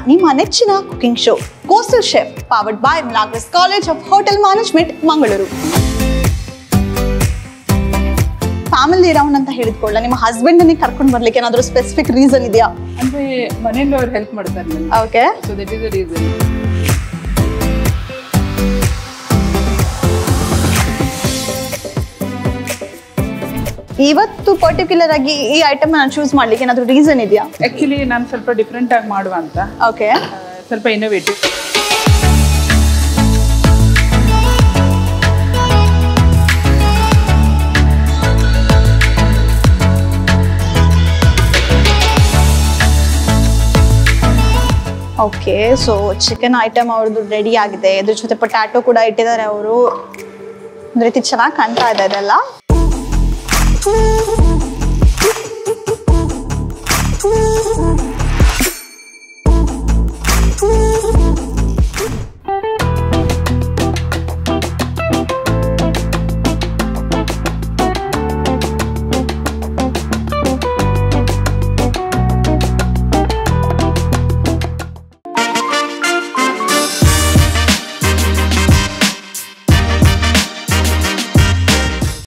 ನಿಮ್ಮ ನೆಚ್ಚಿನ cooking show coastal chef powered by Milagres college of hotel management Mangaluru family round ಅಂತ ಹೇಳಿದ್ಕೊಳ್ಳ ನಿಮ್ಮ ಹಸ್ಬೆಂಡ್ ಕರ್ಕೊಂಡು ಬರ್ಲಿಕ್ಕೆ ಏನಾದರೂ ಸ್ಪೆಸಿಫಿಕ್ ರೀಸನ್ ಇದೆಯಾ ಅಂದ್ರೆ ಮನೆಯಲ್ಲಿ ಅವ್ರು ಹೆಲ್ಪ್ ಮಾಡ್ತಾರೆ ನನಗೆ okay so that is the reason ಇವತ್ತು ಪರ್ಟಿಕ್ಯುಲರ್ ಆಗಿ ಈ ಐಟಮ್ ನಾನು ಚೂಸ್ ಮಾಡ್ಲಿಕ್ಕೆ ಏನಾದರೂ ರೀಸನ್ ಇದೆಯಾ ಆಕ್ಚುಲಿ ನಾನು ಸ್ವಲ್ಪ ಡಿಫ್ರೆಂಟ್ ಆಗಿ ಮಾಡುವ ಅಂತ ಓಕೆ ಆ, ಸ್ವಲ್ಪ innovative okay so chicken item ಅವ್ರದ್ದು ರೆಡಿ ಆಗಿದೆ ಇದ್ರ ಜೊತೆ ಪೊಟ್ಯಾಟೊ ಕೂಡ ಇಟ್ಟಿದ್ದಾರೆ ಅವರು ಒಂದು ರೀತಿ ಚೆನ್ನಾಗಿ ಕಾಣ್ತಾ ಇದೆ ಇದೆಲ್ಲ